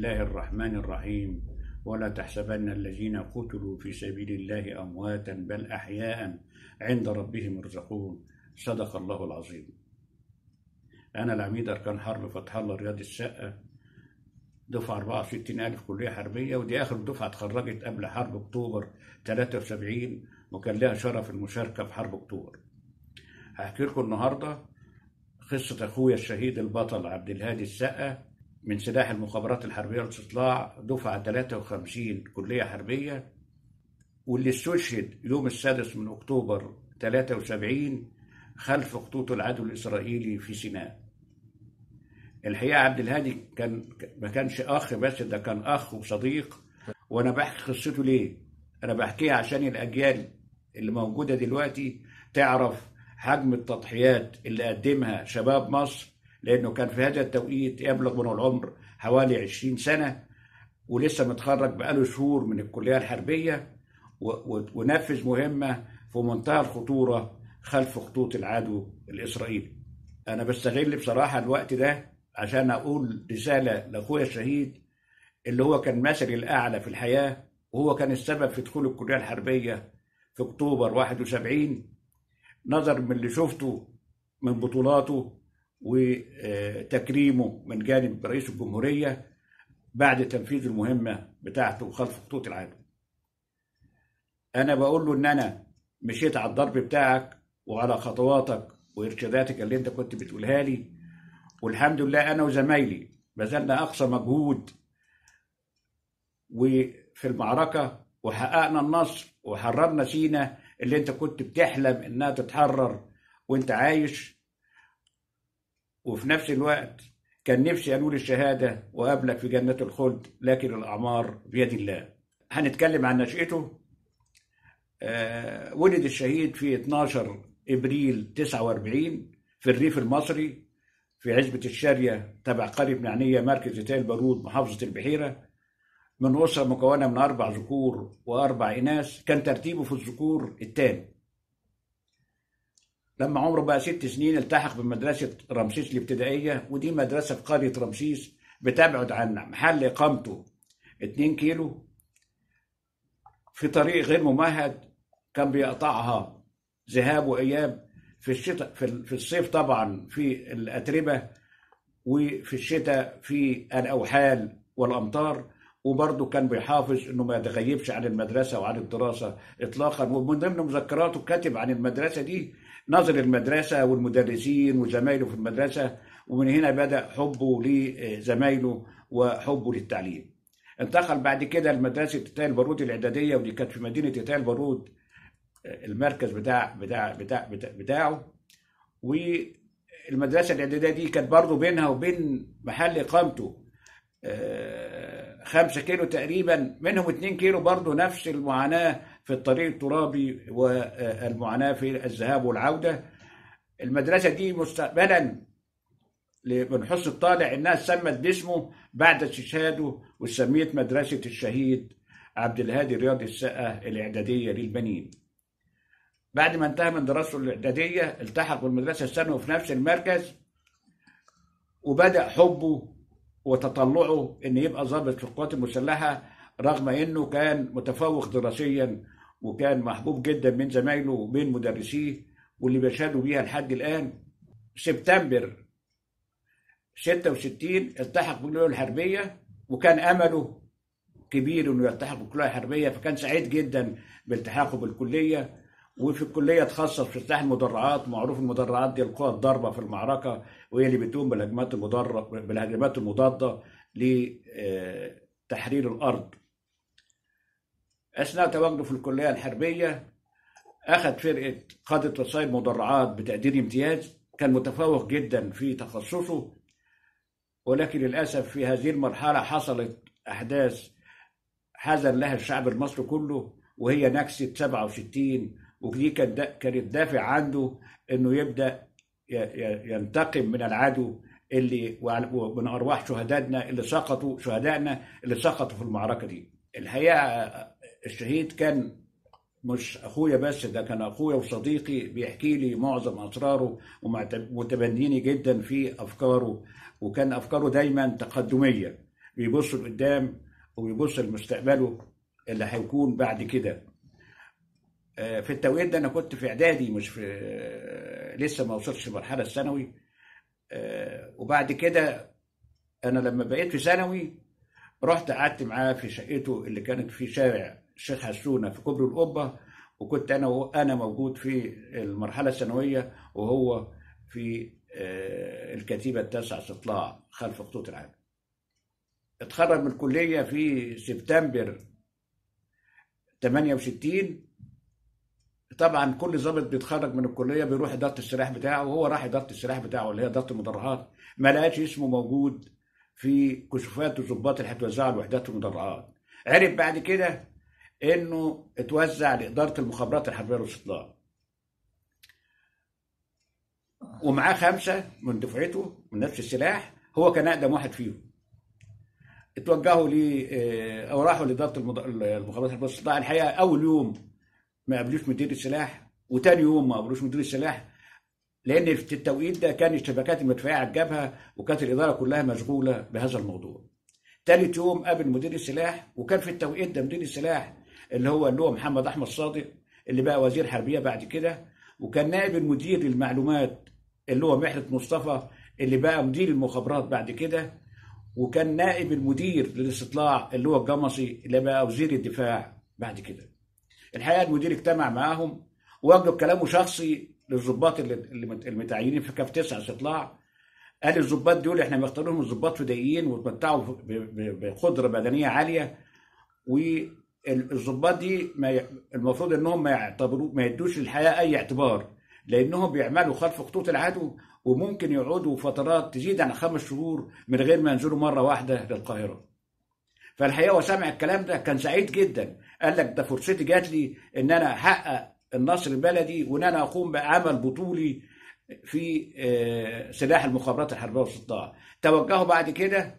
الله الرحمن الرحيم ولا تحسبن الذين قتلوا في سبيل الله أمواتا بل أحياء عند ربهم يرزقون صدق الله العظيم أنا العميد أركان حرب فتح الله رياض السقة دفعة 64 ألف كلية حربية ودي آخر دفعة اتخرجت قبل حرب أكتوبر 73 وكان لها شرف المشاركة في حرب أكتوبر هحكي لكم النهاردة قصة أخويا الشهيد البطل عبد الهادي السقة من سلاح المخابرات الحربية والاستطلاع دفعة 53 كلية حربية واللي استشهد يوم السادس من أكتوبر 73 خلف خطوط العدو الإسرائيلي في سيناء الحقيقة عبد الهادي كان ما كانش أخ بس ده كان أخ وصديق وأنا بحكي قصته ليه؟ أنا بحكيها عشان الأجيال اللي موجودة دلوقتي تعرف حجم التضحيات اللي قدمها شباب مصر لأنه كان في هذا التوقيت يبلغ من العمر حوالي 20 سنة ولسه متخرج بقاله شهور من الكلية الحربية ونفذ مهمة في منتهى الخطورة خلف خطوط العدو الإسرائيلي أنا بستغل بصراحة الوقت ده عشان أقول رسالة لأخويا الشهيد اللي هو كان مثلي الأعلى في الحياة وهو كان السبب في دخول الكلية الحربية في أكتوبر 71 نظر من اللي شفته من بطولاته وتكريمه من جانب رئيس الجمهورية بعد تنفيذ المهمة بتاعته خلف خطوط العدو أنا بقول له إن أنا مشيت على الضرب بتاعك وعلى خطواتك وإرشاداتك اللي أنت كنت بتقولها لي والحمد لله أنا وزمايلي بذلنا أقصى مجهود وفي المعركة وحققنا النصر وحررنا سينا اللي أنت كنت بتحلم إنها تتحرر وأنت عايش وفي نفس الوقت كان نفسي أنول الشهادة وأبلغ في جنة الخلد لكن الأعمار بيد الله هنتكلم عن نشأته آه ولد الشهيد في 12 إبريل 49 في الريف المصري في عزبة الشارية تبع قرية معنية مركز تال بارود محافظة البحيرة من أسرة مكونة من أربع ذكور وأربع إناث كان ترتيبه في الذكور الثاني لما عمره بقى ست سنين التحق بمدرسة رمسيس الابتدائية ودي مدرسة في قرية رمسيس بتبعد عن محل إقامته 2 كيلو في طريق غير ممهد كان بيقطعها ذهاب وإياب في الشتاء في الصيف طبعا في الأتربة وفي الشتاء في الأوحال والأمطار وبرضه كان بيحافظ انه ما يتغيبش عن المدرسه وعن الدراسه اطلاقا ومن ضمن مذكراته كاتب عن المدرسه دي نظر المدرسه والمدرسين وزمايله في المدرسه ومن هنا بدا حبه لزمايله وحبه للتعليم. انتقل بعد كده لمدرسه تال بارود الاعداديه ودي كانت في مدينه تال بارود المركز بتاع بتاع بتاع, بتاع بتاعه والمدرسه الاعداديه دي كانت برضه بينها وبين محل اقامته خمسة كيلو تقريبا منهم اتنين كيلو برضه نفس المعاناة في الطريق الترابي والمعاناة في الذهاب والعودة المدرسة دي مستقبلا من حسن الطالع انها سمت باسمه بعد استشهاده وسميت مدرسة الشهيد عبد الهادي رياض السقة الإعدادية للبنين بعد ما انتهى من دراسته الإعدادية التحق بالمدرسة الثانوي في نفس المركز وبدأ حبه وتطلعه ان يبقى ضابط في القوات المسلحه رغم انه كان متفوق دراسيا وكان محبوب جدا من زمايله وبين مدرسيه واللي بيشهدوا بيها لحد الان سبتمبر 66 التحق بالكليه الحربيه وكان امله كبير انه يلتحق بالكليه الحربيه فكان سعيد جدا بالتحاقه بالكليه وفي الكليه تخصص في سلاح المدرعات معروف المدرعات دي القوى الضاربه في المعركه وهي اللي بتقوم بالهجمات المضره بالهجمات المضاده لتحرير الارض. اثناء تواجده في الكليه الحربيه اخذ فرقه قاده وسائل مدرعات بتقدير امتياز كان متفوق جدا في تخصصه ولكن للاسف في هذه المرحله حصلت احداث حزن لها الشعب المصري كله وهي نكسه 67 ودي كانت دافع عنده انه يبدا ينتقم من العدو اللي ومن ارواح شهدائنا اللي سقطوا شهدائنا اللي سقطوا في المعركه دي. الحقيقه الشهيد كان مش اخويا بس ده كان اخويا وصديقي بيحكي لي معظم اسراره ومتبنيني جدا في افكاره وكان افكاره دايما تقدميه بيبص لقدام وبيبص لمستقبله اللي هيكون بعد كده آه، في التوقيت ده انا كنت في اعدادي مش في آه، لسه ما وصلتش المرحله الثانوي آه، وبعد كده انا لما بقيت في ثانوي رحت قعدت معاه في شقته اللي كانت في شارع الشيخ حسونه في كوبري القبه وكنت انا وهو- انا موجود في المرحله الثانويه وهو في آه، الكتيبه التاسعه استطلاع خلف خطوط العالم اتخرج من الكليه في سبتمبر 68 طبعا كل ضابط بيتخرج من الكليه بيروح اداره السلاح بتاعه وهو راح اداره السلاح بتاعه اللي هي اداره المدرعات ما لقاش اسمه موجود في كشوفات الضباط اللي هتوزعوا الوحدات المدرعات عرف بعد كده انه اتوزع لاداره المخابرات الحربيه والاستطلاع ومعاه خمسه من دفعته من نفس السلاح هو كان اقدم واحد فيهم اتوجهوا ل آه، او راحوا لاداره المد- المخابرات الحربيه والاستطلاع الحقيقه اول يوم ما قابلوش مدير السلاح وتاني يوم ما قابلوش مدير السلاح لان في التوقيت ده كان الشبكات المدفعيه على الجبهه وكانت الاداره كلها مشغوله بهذا الموضوع. تالت يوم قابل مدير السلاح وكان في التوقيت ده مدير السلاح اللي هو اللي هو محمد احمد صادق اللي بقى وزير حربيه بعد كده وكان نائب المدير للمعلومات اللي هو محرز مصطفى اللي بقى مدير المخابرات بعد كده وكان نائب المدير للاستطلاع اللي هو الجمصي اللي بقى وزير الدفاع بعد كده. الحقيقه المدير اجتمع معاهم ووجه كلامه شخصي للظباط اللي اللي مت- المتعينين في كاف تسعه استطلاع قال الظباط دول احنا بنختارهم الظباط فدائيين وتمتعوا ب- ب- بقدره بدنيه عاليه والظباط دي ما ي- المفروض انهم ما يعتبروا ما يدوش للحياه اي اعتبار لانهم بيعملوا خلف خطوط العدو وممكن يقعدوا فترات تزيد عن خمس شهور من غير ما ينزلوا مره واحده للقاهره. فالحقيقه هو سمع الكلام ده كان سعيد جدا قال لك ده فرصتي جات لي ان انا احقق النصر البلدي وان انا اقوم بعمل بطولي في آه، سلاح المخابرات الحربيه والاستطلاع توجهوا بعد كده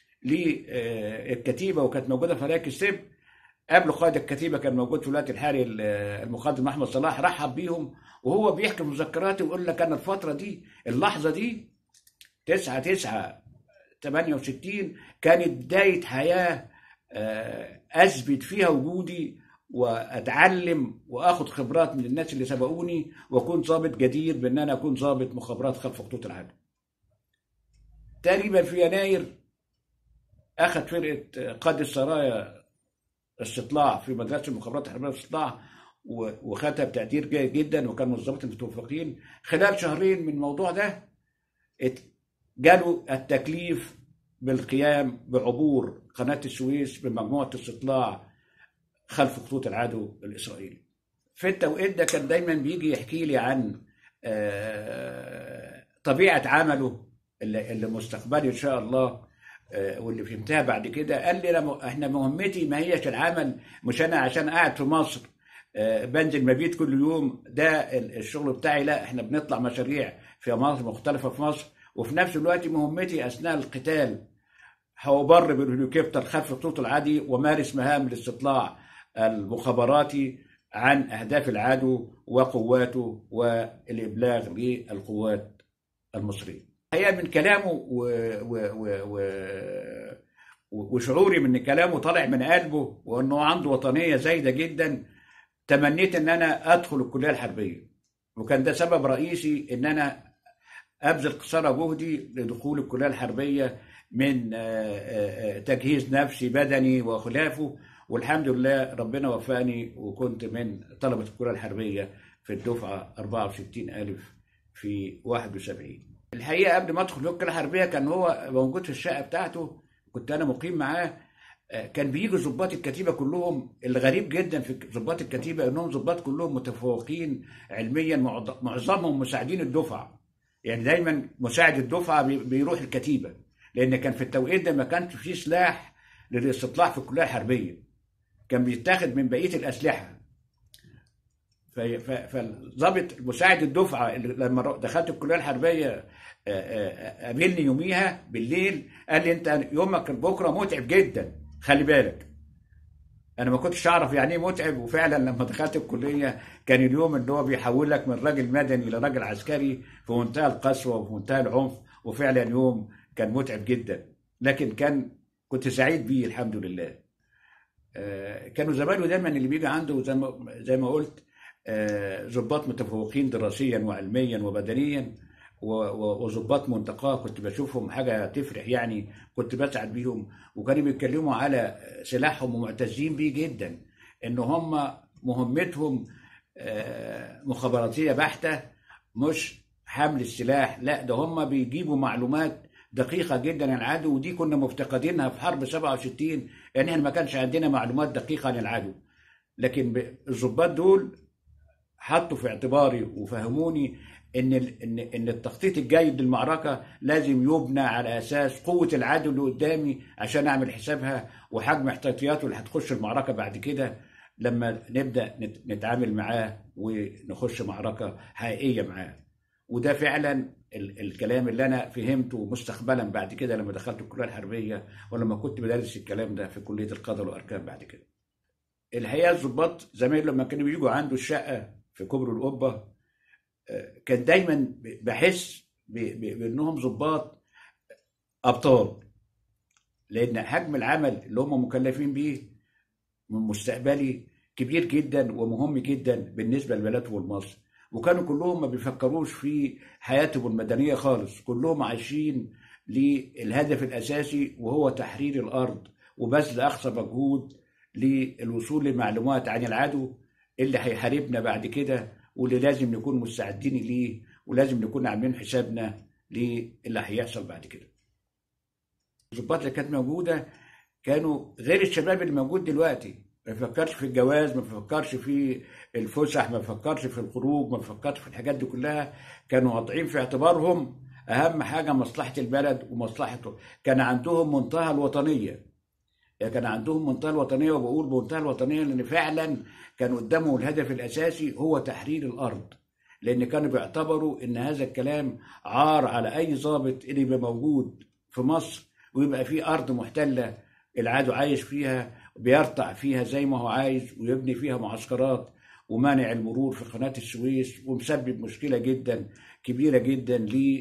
للكتيبه وكانت موجوده في مراكز سب قابلوا قائد الكتيبه كان موجود في ولايه الحاري المقدم احمد صلاح رحب بيهم وهو بيحكي في مذكراته ويقول لك انا الفتره دي اللحظه دي 9 9 68 كانت بدايه حياه آه، اثبت فيها وجودي واتعلم واخد خبرات من الناس اللي سبقوني واكون ضابط جدير بان انا اكون ضابط مخابرات خلف خطوط العدو. تقريبا في يناير اخذ فرقه قاده السرايا استطلاع في مدرسه المخابرات الحربيه والاستطلاع و- وخدها بتقدير جيد جدا وكان من الضباط المتوفقين خلال شهرين من الموضوع ده ات- جاله التكليف بالقيام بعبور قناه السويس بمجموعه استطلاع خلف خطوط العدو الاسرائيلي. في التوقيت ده كان دايما بيجي يحكي لي عن آه، طبيعه عمله اللي اللي مستقبلي ان شاء الله آه، واللي فهمتها بعد كده قال لي أنا م- احنا مهمتي ما هيش العمل مش انا عشان قاعد في مصر آه، بنزل مبيت كل يوم ده ال- الشغل بتاعي لا احنا بنطلع مشاريع في مناطق مختلفه في مصر وفي نفس الوقت مهمتي اثناء القتال هبر بالهليكوبتر خلف خطوط العادي ومارس مهام الاستطلاع المخابراتي عن اهداف العدو وقواته والابلاغ للقوات المصريه. الحقيقه من كلامه و... و... و... و... وشعوري من ان كلامه طالع من قلبه وانه عنده وطنيه زايده جدا تمنيت ان انا ادخل الكليه الحربيه وكان ده سبب رئيسي ان انا ابذل قصارى جهدي لدخول الكليه الحربيه من آه، آه، آه، تجهيز نفسي بدني وخلافه والحمد لله ربنا وفقني وكنت من طلبه الكليه الحربيه في الدفعه 64000 في 71 الحقيقه قبل ما ادخل الكليه الحربيه كان هو موجود في الشقه بتاعته كنت انا مقيم معاه آه، كان بيجوا ضباط الكتيبه كلهم الغريب جدا في ضباط الكتيبه انهم ضباط كلهم متفوقين علميا معظ- معظمهم مساعدين الدفعه يعني دايما مساعد الدفعه بي- بيروح الكتيبه لان كان في التوقيت ده ما كانش فيه سلاح للاستطلاع في الكليه الحربيه كان بيتاخد من بقيه الاسلحه ف- ف- فالضابط مساعد الدفعه اللي لما رو- دخلت الكليه الحربيه آه، آه، آه، قابلني يوميها بالليل قال لي انت يومك بكره متعب جدا خلي بالك انا ما كنتش اعرف يعني ايه متعب وفعلا لما دخلت الكليه كان اليوم اللي هو بيحولك من راجل مدني لراجل عسكري في منتهى القسوه وفي منتهى العنف وفعلا يوم كان متعب جدا لكن كان كنت سعيد بيه الحمد لله آه، كانوا زمايله دايما اللي بيجي عنده زي ما زي ما قلت آه، ضباط متفوقين دراسيا وعلميا وبدنيا و- و- وضباط منتقاه كنت بشوفهم حاجه تفرح يعني كنت بسعد بيهم وكانوا بيتكلموا على سلاحهم ومعتزين بيه جدا ان هم مهمتهم آه، مخابراتيه بحته مش حمل السلاح لا ده هم بيجيبوا معلومات دقيقه جدا عن العدو ودي كنا مفتقدينها في حرب 67 يعني احنا ما كانش عندنا معلومات دقيقه عن العدو لكن ب- الضباط دول حطوا في اعتباري وفهموني ان ال- ان ان التخطيط الجيد للمعركه لازم يبنى على اساس قوه العدو اللي قدامي عشان اعمل حسابها وحجم احتياطياته اللي هتخش المعركه بعد كده لما نبدا نت- نتعامل معاه ونخش معركه حقيقيه معاه وده فعلا ال- الكلام اللي انا فهمته مستقبلا بعد كده لما دخلت الكليه الحربيه ولما كنت بدرس الكلام ده في كليه القاده والاركان بعد كده الحقيقه الضباط زمان لما كانوا بيجوا عنده الشقه في كوبري القبه آه، كان دايما بحس ب- ب- بانهم ضباط ابطال لان حجم العمل اللي هم مكلفين بيه من مستقبلي كبير جدا ومهم جدا بالنسبه لبلدهم ومصر وكانوا كلهم ما بيفكروش في حياتهم المدنيه خالص كلهم عايشين للهدف الاساسي وهو تحرير الارض وبذل اقصى مجهود للوصول لمعلومات عن العدو اللي هيحاربنا بعد كده واللي لازم نكون مستعدين ليه ولازم نكون عاملين حسابنا للي هيحصل بعد كده. الضباط اللي كانت موجوده كانوا غير الشباب اللي موجود دلوقتي ما بيفكرش في الجواز ما بيفكرش في الفسح ما بيفكرش في الخروج ما بيفكرش في الحاجات دي كلها كانوا واضعين في اعتبارهم اهم حاجه مصلحه البلد ومصلحته كان عندهم منتهى الوطنيه يعني كان عندهم منتهى الوطنيه وبقول منتهى الوطنيه لان فعلا كان قدامهم الهدف الاساسي هو تحرير الارض لان كانوا بيعتبروا ان هذا الكلام عار على اي ضابط اللي يبقى موجود في مصر ويبقى في ارض محتله العدو عايش فيها بيرتع فيها زي ما هو عايز ويبني فيها معسكرات ومانع المرور في قناه السويس ومسبب مشكله جدا كبيره جدا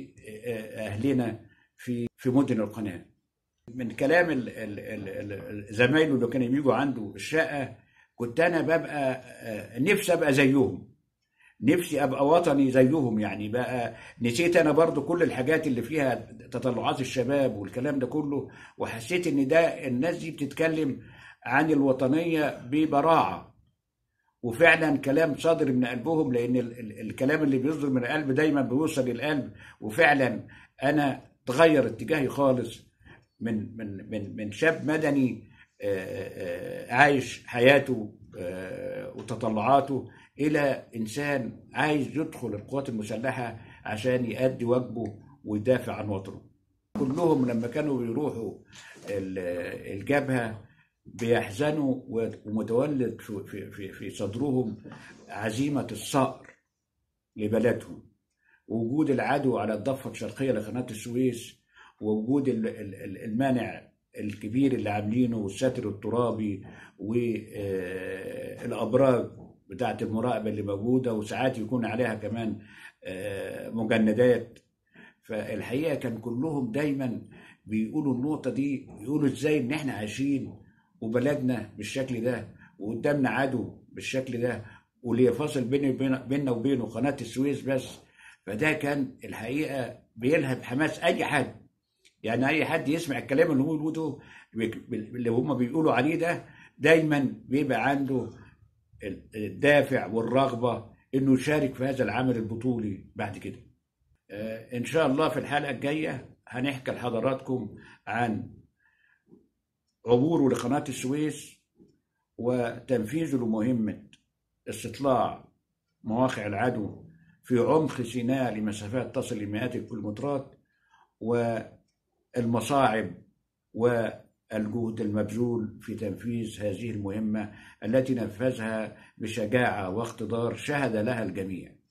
لاهلنا في في مدن القناه. من كلام ال- ال- ال- ال- زمايله اللي كانوا بيجوا عنده الشقه كنت انا ببقى آه، نفسي ابقى زيهم نفسي ابقى وطني زيهم يعني بقى نسيت انا برضو كل الحاجات اللي فيها تطلعات الشباب والكلام ده كله وحسيت ان ده الناس دي بتتكلم عن الوطنيه ببراعه وفعلا كلام صادر من قلبهم لان ال- ال- الكلام اللي بيصدر من القلب دايما بيوصل للقلب وفعلا انا تغير اتجاهي خالص من من من من شاب مدني آه، آه، عايش حياته آه، وتطلعاته الى انسان عايز يدخل القوات المسلحه عشان يؤدي واجبه ويدافع عن وطنه. كلهم لما كانوا بيروحوا ال- الجبهه بيحزنوا ومتولد في في في- في صدرهم عزيمه الصقر لبلدهم. وجود العدو على الضفه الشرقيه لقناه السويس ووجود ال- ال- ال- المانع الكبير اللي عاملينه والستر الترابي والابراج بتاعه المراقبه اللي موجوده وساعات يكون عليها كمان آه، مجندات فالحقيقه كان كلهم دايما بيقولوا النقطه دي يقولوا ازاي ان احنا عايشين وبلدنا بالشكل ده وقدامنا عدو بالشكل ده واللي فاصل بيني وبين بيننا وبينه قناه السويس بس فده كان الحقيقه بيلهب حماس اي حد يعني اي حد يسمع الكلام اللي هو بيقوله اللي هم بيقولوا عليه ده دايما بيبقى عنده الدافع والرغبه انه يشارك في هذا العمل البطولي بعد كده. آه، ان شاء الله في الحلقه الجايه هنحكي لحضراتكم عن عبوره لقناه السويس وتنفيذه لمهمه استطلاع مواقع العدو في عمق سيناء لمسافات تصل لمئات الكيلومترات والمصاعب والجهد المبذول في تنفيذ هذه المهمة التي نفذها بشجاعة واقتدار شهد لها الجميع